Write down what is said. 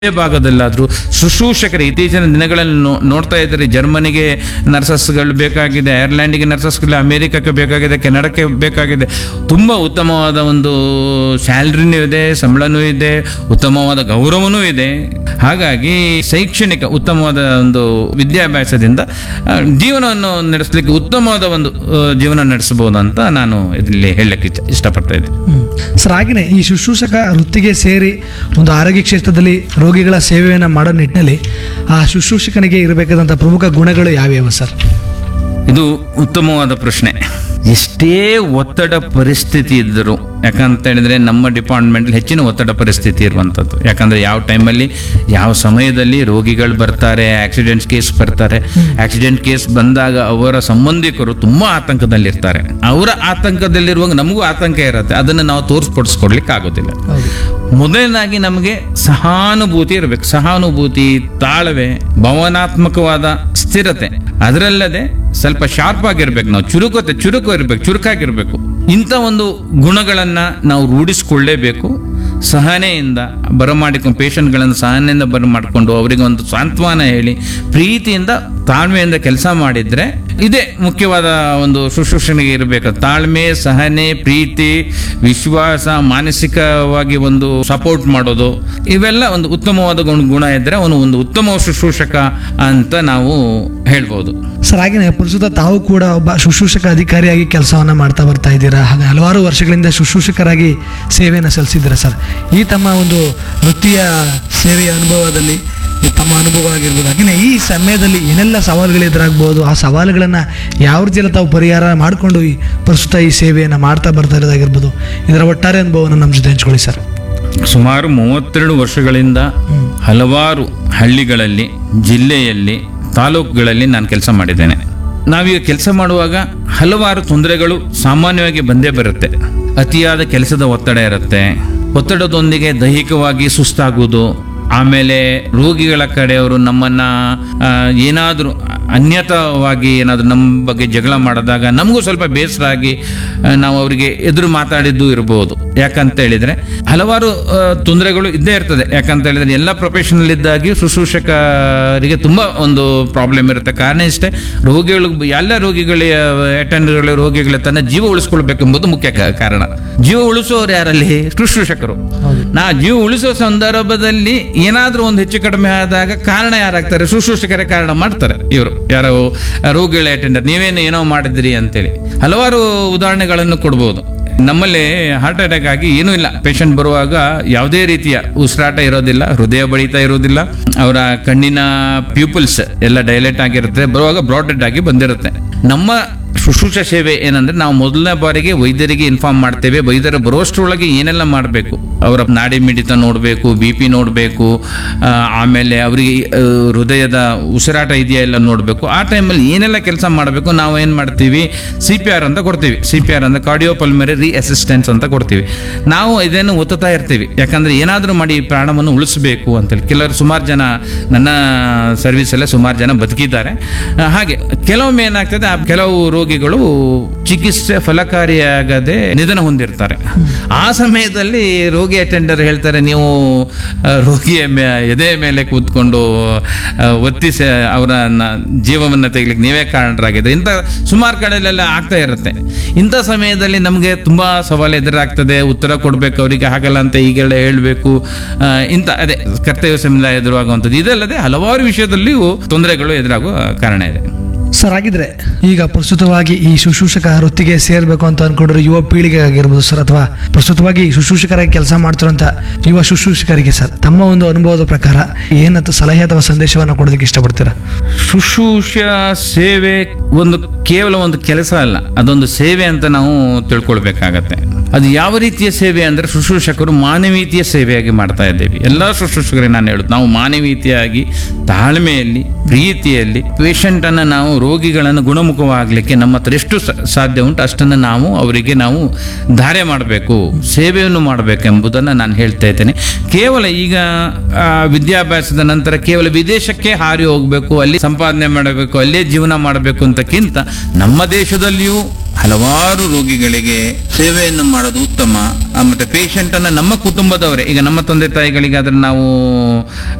ಭಾಗದಲ್ಲಾದ್ರೂ ಶುಶ್ರೂಷಕರು ಇತ್ತೀಚಿನ ದಿನಗಳಲ್ಲಿ ನೋ- ನೋಡ್ತಾ ಇದ್ದಾರೆ ಜರ್ಮನಿಗೆ ನರ್ಸಸ್ಗಳು ಬೇಕಾಗಿದೆ ಐರ್ಲೆಂಡಿಗೆ ನರ್ಸಸ್ಗಳು ಅಮೆರಿಕಕ್ಕೆ ಬೇಕಾಗಿದೆ ಕೆನಡಕ್ಕೆ ಬೇಕಾಗಿದೆ ತುಂಬಾ ಉತ್ತಮವಾದ ಒಂದು ಸ್ಯಾಲ್ರಿನೂ ಇದೆ ಸಂಬಳನೂ ಇದೆ ಉತ್ತಮವಾದ ಗೌರವನೂ ಇದೆ ಹಾಗಾಗಿ ಶೈಕ್ಷಣಿಕ ಉತ್ತಮವಾದ ಒಂದು ವಿದ್ಯಾಭ್ಯಾಸದಿಂದ ಆ, ಜೀವನವನ್ನು ನಡೆಸಲಿಕ್ಕೆ ಉತ್ತಮವಾದ ಒಂದು ಆ, ಜೀವನ ನಡೆಸಬಹುದು ಅಂತ ನಾನು ಇಲ್ಲಿ ಹೇಳಲಿಕ್ಕೆ ಇಚ್ಛೆ- ಇಷ್ಟಪಡ್ತಾ ಇದ್ದೀನಿ ಹ್ಮ್. ಸರ್ ಹಾಗೆಯೇ ಈ ಶುಶ್ರೂಷಕ ವೃತ್ತಿಗೆ ಸೇರಿ ಒಂದು ಆರೋಗ್ಯ ಕ್ಷೇತ್ರದಲ್ಲಿ ರೋಗಿಗಳ ಸೇವೆಯನ್ನು ಮಾಡೋ ನಿಟ್ಟಿನಲ್ಲಿ ಆ ಶುಶ್ರೂಷಕನಿಗೆ ಇರಬೇಕಾದಂಥ ಪ್ರಮುಖ ಗುಣಗಳು ಯಾವ್ಯಾವು ಸರ್ ಇದು ಉತ್ತಮವಾದ ಪ್ರಶ್ನೆ ಎಷ್ಟೇ ಒತ್ತಡ ಪರಿಸ್ಥಿತಿ ಇದ್ದರೂ ಯಾಕಂತ ಹೇಳಿದ್ರೆ ನಮ್ಮ ಡಿಪಾರ್ಟ್ಮೆಂಟ್ ಹೆಚ್ಚಿನ ಒತ್ತಡ ಪರಿಸ್ಥಿತಿ ಇರುವಂಥದ್ದು ಯಾಕಂದ್ರೆ ಯಾವ ಟೈಮಲ್ಲಿ ಯಾವ ಸಮಯದಲ್ಲಿ ರೋಗಿಗಳು ಬರ್ತಾರೆ ಆಕ್ಸಿಡೆಂಟ್ ಕೇಸ್ ಬರ್ತಾರೆ ಆಕ್ಸಿಡೆಂಟ್ ಕೇಸ್ ಬಂದಾಗ ಅವರ ಸಂಬಂಧಿಕರು ತುಂಬಾ ಆತಂಕದಲ್ಲಿರ್ತಾರೆ ಅವರ ಆತಂಕದಲ್ಲಿರುವಾಗ ನಮಗೂ ಆತಂಕ ಇರುತ್ತೆ ಅದನ್ನು ನಾವು ತೋರಿಸ್ಕೊಡಿಸ್ಕೊಡ್ಲಿಕ್ಕೆ ಆಗೋದಿಲ್ಲ ಹೌದು ಮೊದಲನೇದಾಗಿ ನಮಗೆ ಸಹಾನುಭೂತಿ ಇರಬೇಕು ಸಹಾನುಭೂತಿ ತಾಳ್ವೆ ಭಾವನಾತ್ಮಕವಾದ ಸ್ಥಿರತೆ ಅದರಲ್ಲದೆ ಸ್ವಲ್ಪ ಶಾರ್ಪ್ ಆಗಿರ್ಬೇಕು ನಾವು ಚುರುಕತೆ ಚುರುಕು ಇರಬೇಕು ಚುರುಕಾಗಿರ್ಬೇಕು ಇಂಥ ಒಂದು ಗುಣಗಳನ್ನ ನಾವು ರೂಢಿಸ್ಕೊಳ್ಳೇಬೇಕು ಸಹನೆಯಿಂದ ಬರಮಾಡಿಕೊಂಡು ಪೇಷಂಟ್ಗಳನ್ನು ಸಹನೆಯಿಂದ ಬರಮಾಡಿಕೊಂಡು ಅವರಿಗೆ ಒಂದು ಸಾಂತ್ವನ ಹೇಳಿ ಪ್ರೀತಿಯಿಂದ ತಾಳ್ಮೆಯಿಂದ ಕೆಲಸ ಮಾಡಿದ್ರೆ ಇದೇ ಮುಖ್ಯವಾದ ಒಂದು ಶುಶ್ರೂಷಣೆಗೆ ಇರಬೇಕು ತಾಳ್ಮೆ ಸಹನೆ ಪ್ರೀತಿ ವಿಶ್ವಾಸ ಮಾನಸಿಕವಾಗಿ ಒಂದು ಸಪೋರ್ಟ್ ಮಾಡೋದು ಇವೆಲ್ಲ ಒಂದು ಉತ್ತಮವಾದ ಗುಣ ಗುಣ ಇದ್ರೆ ಅವನು ಒಂದು ಉತ್ತಮ ಶುಶ್ರೂಷಕ ಅಂತ ನಾವು ಹೇಳ್ಬೋದು ಸರ್ ಹಾಗೆಯೇ ಪ್ರಸ್ತುತ ತಾವು ಕೂಡ ಒಬ್ಬ ಶುಶ್ರೂಷಕ ಅಧಿಕಾರಿಯಾಗಿ ಕೆಲಸವನ್ನ ಮಾಡ್ತಾ ಬರ್ತಾ ಇದ್ದೀರಾ ಹಾಗೆ ಹಲವಾರು ವರ್ಷಗಳಿಂದ ಶುಶ್ರೂಷಕರಾಗಿ ಸೇವೆಯನ್ನು ಸಲ್ಲಿಸಿದ್ದೀರಾ ಸರ್ ಈ ತಮ್ಮ ಒಂದು ವೃತ್ತಿಯ ಸೇವೆಯ ಅನುಭವದಲ್ಲಿ ಈ ತಮ್ಮ ಅನುಭವ ಆಗಿರ್ಬೋದು ಹಾಗೆಯೇ ಈ ಸಮಯದಲ್ಲಿ ಏನೆಲ್ಲ ಸವಾಲುಗಳು ಎದುರಾಗ್ಬೋದು ಆ ಸವಾಲುಗಳನ್ನು ಯಾವ ರೀತಿಯಲ್ಲಿ ತಾವು ಪರಿಹಾರ ಮಾಡಿಕೊಂಡು ಈ ಪ್ರಸ್ತುತ ಈ ಸೇವೆಯನ್ನು ಮಾಡ್ತಾ ಬರ್ತಾ ಇರೋದಾಗಿರ್ಬೋದು ಇದರ ಒಟ್ಟಾರೆ ಅನುಭವವನ್ನು ನಮ್ಮ ಜೊತೆ ಹಂಚ್ಕೊಳ್ಳಿ ಸರ್ ಸುಮಾರು ಮೂವತ್ತೆರಡು ವರ್ಷಗಳಿಂದ ಹಲವಾರು ಹಳ್ಳಿಗಳಲ್ಲಿ ಜಿಲ್ಲೆಯಲ್ಲಿ ತಾಲೂಕುಗಳಲ್ಲಿ ನಾನು ಕೆಲಸ ಮಾಡಿದ್ದೇನೆ ನಾವೀಗ ಕೆಲಸ ಮಾಡುವಾಗ ಹಲವಾರು ತೊಂದರೆಗಳು ಸಾಮಾನ್ಯವಾಗಿ ಬಂದೇ ಬರುತ್ತೆ ಅತಿಯಾದ ಕೆಲಸದ ಒತ್ತಡ ಇರುತ್ತೆ ಒತ್ತಡದೊಂದಿಗೆ ದೈಹಿಕವಾಗಿ ಸುಸ್ತಾಗುವುದು ಆಮೇಲೆ ರೋಗಿಗಳ ಕಡೆಯವರು ನಮ್ಮನ್ನ ಆ, ಏನಾದರೂ ಅನ್ಯತವಾಗಿ ಏನಾದರೂ ನಮ್ಮ ಬಗ್ಗೆ ಜಗಳ ಮಾಡಿದಾಗ ನಮಗೂ ಸ್ವಲ್ಪ ಬೇಸರ ಆಗಿ ಆ, ನಾವು ಅವರಿಗೆ ಎದುರು ಮಾತಾಡಿದ್ದು ಇರಬಹುದು ಯಾಕಂತ ಹೇಳಿದ್ರೆ ಹಲವಾರು ಆ, ತೊಂದರೆಗಳು ಇದ್ದೇ ಇರ್ತದೆ ಯಾಕಂತ ಹೇಳಿದ್ರೆ ಎಲ್ಲ ಪ್ರೊಫೆಷನಲ್ ಇದ್ದಾಗಿ ಶುಶ್ರೂಷಕರಿಗೆ ತುಂಬಾ ಒಂದು ಪ್ರಾಬ್ಲಮ್ ಇರುತ್ತೆ ಕಾರಣ ಇಷ್ಟೇ ರೋಗಿಗಳು ಎಲ್ಲ ರೋಗಿಗಳ ಅಟೆಂಡರ್ಗಳ ರೋಗಿಗಳ ತನ್ನ ಜೀವ ಉಳಿಸ್ಕೊಳ್ಬೇಕೆಂಬುದು ಮುಖ್ಯ ಕಾ- ಕಾರಣ ಜೀವ ಉಳಿಸೋರು ಯಾರಲ್ಲಿ ಶುಶ್ರೂಷಕರು ನಾ ಜೀವ ಉಳಿಸೋ ಸಂದರ್ಭದಲ್ಲಿ ಏನಾದ್ರೂ ಒಂದು ಹೆಚ್ಚು ಕಡಿಮೆ ಆದಾಗ ಕಾರಣ ಯಾರಾಗ್ತಾರೆ ಶುಶ್ರೂಷಕರೇ ಕಾರಣ ಮಾಡ್ತಾರೆ ಇವರು ಯಾರೋ ರೋಗಿಗಳ ಅಟೆಂಡರ್ ನೀವೇನು ಏನೋ ಮಾಡಿದ್ರಿ ಅಂತೇಳಿ ಹಲವಾರು ಉದಾಹರಣೆಗಳನ್ನು ಕೊಡ್ಬೋದು ನಮ್ಮಲ್ಲಿ ಹಾರ್ಟ್ ಅಟ್ಯಾಕ್ ಆಗಿ ಏನೂ ಇಲ್ಲ ಪೇಷಂಟ್ ಬರುವಾಗ ಯಾವುದೇ ರೀತಿಯ ಉಸಿರಾಟ ಇರೋದಿಲ್ಲ ಹೃದಯ ಬಡಿತ ಇರೋದಿಲ್ಲ ಅವರ ಕಣ್ಣಿನ ಪ್ಯೂಪಲ್ಸ್ ಎಲ್ಲ ಡೈಲೇಟ್ ಆಗಿರುತ್ತೆ ಬರುವಾಗ ಬ್ರಾಡೆಡ್ ಆಗಿ ಬಂದಿರುತ್ತೆ ನಮ್ಮ ಶುಶ್ರೂಷ ಸೇವೆ ಏನಂದ್ರೆ ನಾವು ಮೊದಲನೇ ಬಾರಿಗೆ ವೈದ್ಯರಿಗೆ ಇನ್ಫಾರ್ಮ್ ಮಾಡ್ತೇವೆ ವೈದ್ಯರು ಬರೋಷ್ಟರೊಳಗೆ ಏನೆಲ್ಲ ಮಾಡಬೇಕು ಅವರ ನಾಡಿ ಮಿಡಿತ ನೋಡಬೇಕು ಬಿ ಪಿ ನೋಡಬೇಕು ಆಮೇಲೆ ಅವರಿಗೆ ಆ, ಹೃದಯದ ಉಸಿರಾಟ ಇದೆಯಾ ಎಲ್ಲ ನೋಡಬೇಕು ಆ ಟೈಮಲ್ಲಿ ಏನೆಲ್ಲ ಕೆಲಸ ಮಾಡಬೇಕು ನಾವು ಏನು ಮಾಡ್ತೀವಿ ಸಿ ಪಿ ಆರ್ ಅಂತ ಕೊಡ್ತೀವಿ ಸಿ ಪಿ ಆರ್ ಅಂದ್ರೆ ಕಾರ್ಡಿಯೋ ಪಲ್ಮರಿ ರಿ ಅಸಿಸ್ಟೆನ್ಸ್ ಅಂತ ಕೊಡ್ತೀವಿ ನಾವು ಇದನ್ನು ಒತ್ತುತ್ತಾ ಇರ್ತೀವಿ ಯಾಕಂದ್ರೆ ಏನಾದರೂ ಮಾಡಿ ಈ ಪ್ರಾಣವನ್ನು ಉಳಿಸಬೇಕು ಅಂತೇಳಿ ಕೆಲವರು ಸುಮಾರು ಜನ ನನ್ನ ಸರ್ವಿಸಲ್ಲೇ ಸುಮಾರು ಜನ ಬದುಕಿದ್ದಾರೆ ಆ, ಹಾಗೆ ಕೆಲವೊಮ್ಮೆ ಏನಾಗ್ತದೆ ಆ ಕೆಲವು ರೋಗಿಗಳು ಚಿಕಿತ್ಸೆ ಫಲಕಾರಿಯಾಗದೆ ನಿಧನ ಹೊಂದಿರ್ತಾರೆ ಆ ಸಮಯದಲ್ಲಿ ರೋಗಿ ಅಟೆಂಡರ್ ಹೇಳ್ತಾರೆ ನೀವು ಆ, ರೋಗಿಯ ಮೇ- ಎದೆ ಮೇಲೆ ಕೂತ್ಕೊಂಡು ಆ, ಒತ್ತಿ ಸ- ಅವರ ನ- ಜೀವವನ್ನು ತೆಗಿಲಿಕ್ಕೆ ನೀವೇ ಕಾರಣರಾಗಿದ್ರೆ ಇಂಥ ಸುಮಾರು ಕಡೆಲೆಲ್ಲ ಆಗ್ತಾ ಇರುತ್ತೆ ಇಂಥ ಸಮಯದಲ್ಲಿ ನಮಗೆ ತುಂಬಾ ಸವಾಲು ಎದುರಾಗ್ತದೆ ಉತ್ತರ ಕೊಡಬೇಕು ಅವರಿಗೆ ಹಾಗಲ್ಲ ಅಂತ ಈಗೆಲ್ಲ ಹೇಳಬೇಕು ಇಂಥ ಅದೇ ಕರ್ತವ್ಯ ಸಮಯ ಎದುರಾಗುವಂಥದ್ದು ಇದಲ್ಲದೆ ಹಲವಾರು ವಿಷಯದಲ್ಲಿಯೂ ತೊಂದರೆಗಳು ಎದುರಾಗುವ ಕಾರಣ ಇದೆ ಸರ್ ಹಾಗಿದ್ರೆ ಈಗ ಪ್ರಸ್ತುತವಾಗಿ ಈ ಶುಶ್ರೂಷಕ ವೃತ್ತಿಗೆ ಸೇರಬೇಕು ಅಂತ ಅನ್ಕೊಂಡಿರೋ ಯುವ ಪೀಳಿಗೆ ಆಗಿರ್ಬೋದು ಸರ್ ಅಥವಾ ಪ್ರಸ್ತುತವಾಗಿ ಶುಶ್ರೂಷಕರಾಗಿ ಕೆಲಸ ಮಾಡ್ತಿರೋಂಥ ಯುವ ಶುಶ್ರೂಷಕರಿಗೆ ಸರ್ ತಮ್ಮ ಒಂದು ಅನುಭವದ ಪ್ರಕಾರ ಏನಂತ ಸಲಹೆ ಅಥವಾ ಸಂದೇಶವನ್ನು ಕೊಡೋದಕ್ಕೆ ಇಷ್ಟಪಡ್ತೀರಾ ಶುಶ್ರೂಷ ಸೇವೆ ಒಂದು ಕೇವಲ ಒಂದು ಕೆಲಸ ಅಲ್ಲ ಅದೊಂದು ಸೇವೆ ಅಂತ ನಾವು ತಿಳ್ಕೊಳ್ಬೇಕಾಗತ್ತೆ ಅದು ಯಾವ ರೀತಿಯ ಸೇವೆ ಅಂದ್ರೆ ಶುಶ್ರೂಷಕರು ಮಾನವೀಯತೆಯ ಸೇವೆಯಾಗಿ ಮಾಡ್ತಾ ಇದ್ದೇವೆ ಎಲ್ಲ ಶುಶ್ರೂಷಕರಿಗೆ ನಾನು ಹೇಳುದು ನಾವು ಮಾನವೀಯತೆಯಾಗಿ ತಾಳ್ಮೆಯಲ್ಲಿ ಪ್ರೀತಿಯಲ್ಲಿ ಪೇಷಂಟ್ ಅನ್ನ ನಾವು ರೋಗಿಗಳನ್ನು ಗುಣಮುಖವಾಗಲಿಕ್ಕೆ ನಮ್ಮ ಹತ್ರ ಎಷ್ಟು ಸ- ಸಾಧ್ಯ ಉಂಟು ಅಷ್ಟನ್ನು ನಾವು ಅವರಿಗೆ ನಾವು ಧಾರೆ ಮಾಡಬೇಕು ಸೇವೆಯನ್ನು ಮಾಡಬೇಕೆಂಬುದನ್ನು ನಾನು ಹೇಳ್ತಾ ಇದ್ದೇನೆ ಕೇವಲ ಈಗ ಆ, ವಿದ್ಯಾಭ್ಯಾಸದ ನಂತರ ಕೇವಲ ವಿದೇಶಕ್ಕೆ ಹಾರಿ ಹೋಗಬೇಕು ಅಲ್ಲಿ ಸಂಪಾದನೆ ಮಾಡಬೇಕು ಅಲ್ಲೇ ಜೀವನ ಮಾಡಬೇಕು ಅಂತಕ್ಕಿಂತ ನಮ್ಮ ದೇಶದಲ್ಲಿಯೂ ಹಲವಾರು ರೋಗಿಗಳಿಗೆ ಸೇವೆಯನ್ನು ಮಾಡೋದು ಉತ್ತಮ ಆ, ಮತ್ತೆ ಪೇಷಂಟ್ ಅನ್ನ ನಮ್ಮ ಕುಟುಂಬದವರೇ ಈಗ ನಮ್ಮ ತಂದೆ ತಾಯಿಗಳಿಗಾದ್ರೆ ನಾವು